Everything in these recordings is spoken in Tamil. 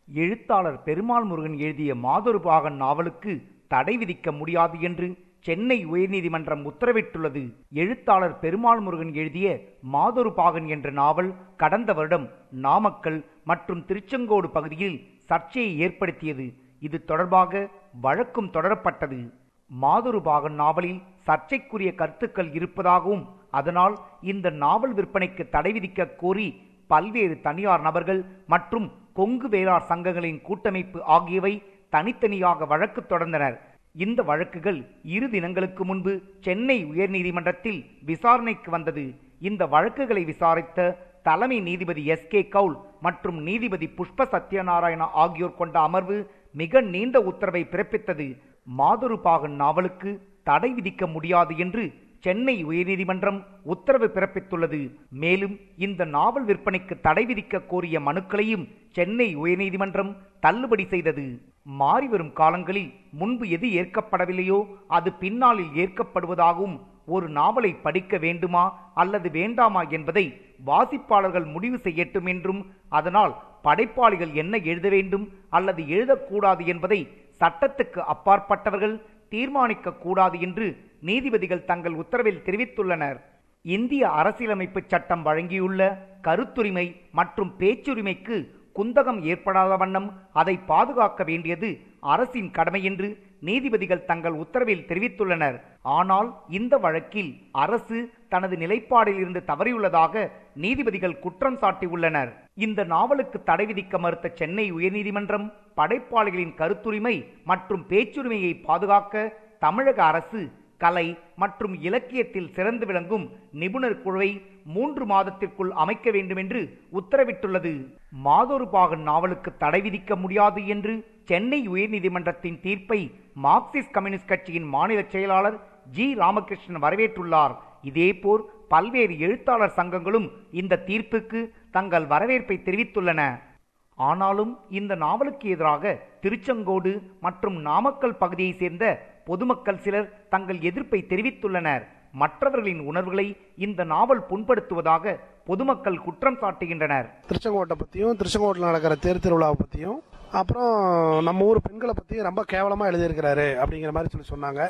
எழுத்தாளர் பெருமாள் முருகன் எழுதிய மாதொரு பாகன் நாவலுக்கு தடை விதிக்க முடியாது என்று சென்னை உயர்நீதிமன்றம் உத்தரவிட்டுள்ளது எழுத்தாளர் பெருமாள் முருகன் எழுதிய மாதொரு பாகன் என்ற நாவல் கடந்த வருடம் நாமக்கல் மற்றும் திருச்செங்கோடு பகுதியில் சர்ச்சையை ஏற்படுத்தியது இது தொடர்பாக வழக்கும் தொடரப்பட்டது மாதொரு பாகன் நாவலில் சர்ச்சைக்குரிய கருத்துக்கள் இருப்பதாகவும் அதனால் இந்த நாவல் விற்பனைக்கு தடை விதிக்க கோரி பல்வேறு தனியார் நபர்கள் மற்றும் கொங்கு வேளார் சங்கங்களின் கூட்டமைப்பு ஆகியவை தனித்தனியாக வழக்கு தொடர்ந்தனர் இந்த வழக்குகள் இரு தினங்களுக்கு முன்பு சென்னை உயர்நீதிமன்றத்தில் விசாரணைக்கு வந்தது இந்த வழக்குகளை விசாரித்த தலைமை நீதிபதி எஸ் கே கவுல் மற்றும் நீதிபதி புஷ்ப சத்யநாராயணா ஆகியோர் கொண்ட அமர்வு மிக நீண்ட உத்தரவை பிறப்பித்தது மாதுரு பாகன் நாவலுக்கு தடை விதிக்க முடியாது என்று சென்னை உயர்நீதிமன்றம் உத்தரவு பிறப்பித்துள்ளது மேலும் இந்த நாவல் விற்பனைக்கு தடை விதிக்க கோரிய மனுக்களையும் சென்னை உயர்நீதிமன்றம் தள்ளுபடி செய்தது மாறிவரும் காலங்களில் முன்பு எது ஏற்கப்படவில்லையோ அது பின்னாளில் ஏற்கப்படுவதாகவும் ஒரு நாவலை படிக்க வேண்டுமா அல்லது வேண்டாமா என்பதை வாசிப்பாளர்கள் முடிவு செய்யட்டும் என்றும் அதனால் படைப்பாளிகள் என்ன எழுத வேண்டும் அல்லது எழுதக்கூடாது என்பதை சட்டத்துக்கு அப்பாற்பட்டவர்கள் தீர்மானிக்க கூடாது என்று நீதிபதிகள் தங்கள் உத்தரவில் தெரிவித்துள்ளனர் இந்திய அரசியலமைப்பு சட்டம் வழங்கியுள்ள கருத்துரிமை மற்றும் பேச்சுரிமைக்கு குந்தகம் ஏற்படாத வண்ணம் அதை பாதுகாக்க வேண்டியது அரசின் கடமை என்று நீதிபதிகள் தங்கள் உத்தரவில் தெரிவித்துள்ளனர் ஆனால் இந்த வழக்கில் அரசு தனது நிலைப்பாடில் இருந்து தவறியுள்ளதாக நீதிபதிகள் குற்றம் சாட்டியுள்ளனர் இந்த நாவலுக்கு தடை விதிக்க மறுத்த சென்னை உயர்நீதிமன்றம் படைப்பாளிகளின் கருத்துரிமை மற்றும் பேச்சுரிமையை பாதுகாக்க தமிழக அரசு கலை மற்றும் இலக்கியத்தில் சிறந்து விளங்கும் நிபுணர் குழுவை மூன்று மாதத்திற்குள் அமைக்க வேண்டும் என்று உத்தரவிட்டுள்ளது மாதொரு பாகன் நாவலுக்கு தடை விதிக்க முடியாது என்று சென்னை உயர்நீதிமன்றத்தின் தீர்ப்பை மார்க்சிஸ்ட் கம்யூனிஸ்ட் கட்சியின் மாநில செயலாளர் ஜி ராமகிருஷ்ணன் வரவேற்றுள்ளார் இதேபோல் பல்வேறு எழுத்தாளர் சங்கங்களும் இந்த தீர்ப்புக்கு தங்கள் வரவேற்பை தெரிவித்துள்ளன ஆனாலும் இந்த நாவலுக்கு எதிராக திருச்செங்கோடு மற்றும் நாமக்கல் பகுதியைச் சேர்ந்த பொதுமக்கள் சிலர் தங்கள் எதிர்ப்பை தெரிவித்துள்ளனர் மற்றவர்களின் உணர்வுகளை இந்த நாவல் புண்படுத்துவதாக பொதுமக்கள் குற்றம் சாட்டுகின்றனர் திருச்செங்கோட்டை பற்றியும் திருச்செங்கோட்டில் நடக்கிற தேர் திருவிழாவை பற்றியும் அப்புறம் நம்ம ஊர் பெண்களை பற்றியும் ரொம்ப கேவலமாக எழுதியிருக்கிறாரு அப்படிங்கிற மாதிரி சொல்லி சொன்னாங்க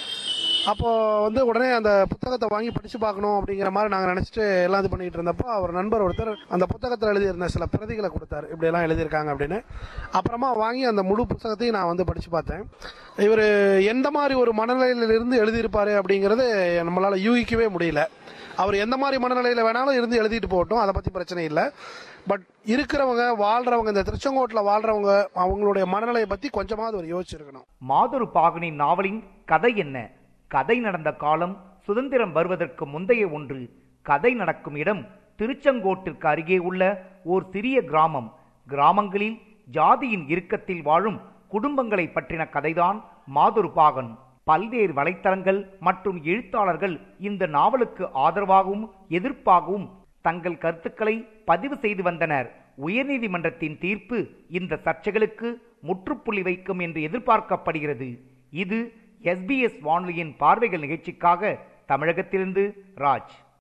அப்போ வந்து உடனே அந்த புத்தகத்தை வாங்கி படிச்சு பார்க்கணும் அப்படிங்கிற மாதிரி நாங்கள் நினச்சிட்டு எல்லாம் இது பண்ணிட்டு இருந்தப்போ அவர் நண்பர் ஒருத்தர் அந்த புத்தகத்தில் எழுதியிருந்த சில பிரதிகளை கொடுத்தாரு இப்படியெல்லாம் எழுதியிருக்காங்க அப்படின்னு அப்புறமா வாங்கி அந்த முழு புத்தகத்தையும் நான் வந்து படிச்சு பார்த்தேன் இவர் எந்த மாதிரி ஒரு மனநிலையிலிருந்து எழுதியிருப்பாரு அப்படிங்கிறது நம்மளால் யூகிக்கவே முடியல அவர் எந்த மாதிரி மனநிலையில் வேணாலும் இருந்து எழுதிட்டு போகட்டும் அதை பற்றி பிரச்சனை இல்லை பட் இருக்கிறவங்க வாழ்றவங்க இந்த திருச்செங்கோட்டில் வாழ்றவங்க அவங்களுடைய மனநிலையை பற்றி கொஞ்சமாவது ஒரு யோசிச்சிருக்கணும் மாதொரு பாகனின் நாவலின் கதை என்ன கதை நடந்த காலம் சுதந்திரம் வருவதற்கு முந்தைய ஒன்று கதை நடக்கும் இடம் திருச்செங்கோட்டிற்கு அருகே உள்ள ஓர் சிறிய கிராமம் கிராமங்களில் ஜாதியின் இறுக்கத்தில் வாழும் குடும்பங்களை பற்றின கதைதான் மாதொரு பாகன் பல்வேறு வலைத்தளங்கள் மற்றும் எழுத்தாளர்கள் இந்த நாவலுக்கு ஆதரவாகவும் எதிர்ப்பாகவும் தங்கள் கருத்துக்களை பதிவு செய்து வந்தனர் உயர்நீதிமன்றத்தின் தீர்ப்பு இந்த சர்ச்சைகளுக்கு முற்றுப்புள்ளி வைக்கும் என்று எதிர்பார்க்கப்படுகிறது இது எஸ்பிஎஸ் வானொலியின் பார்வைகள் நிகழ்ச்சிக்காக தமிழகத்திலிருந்து ராஜ்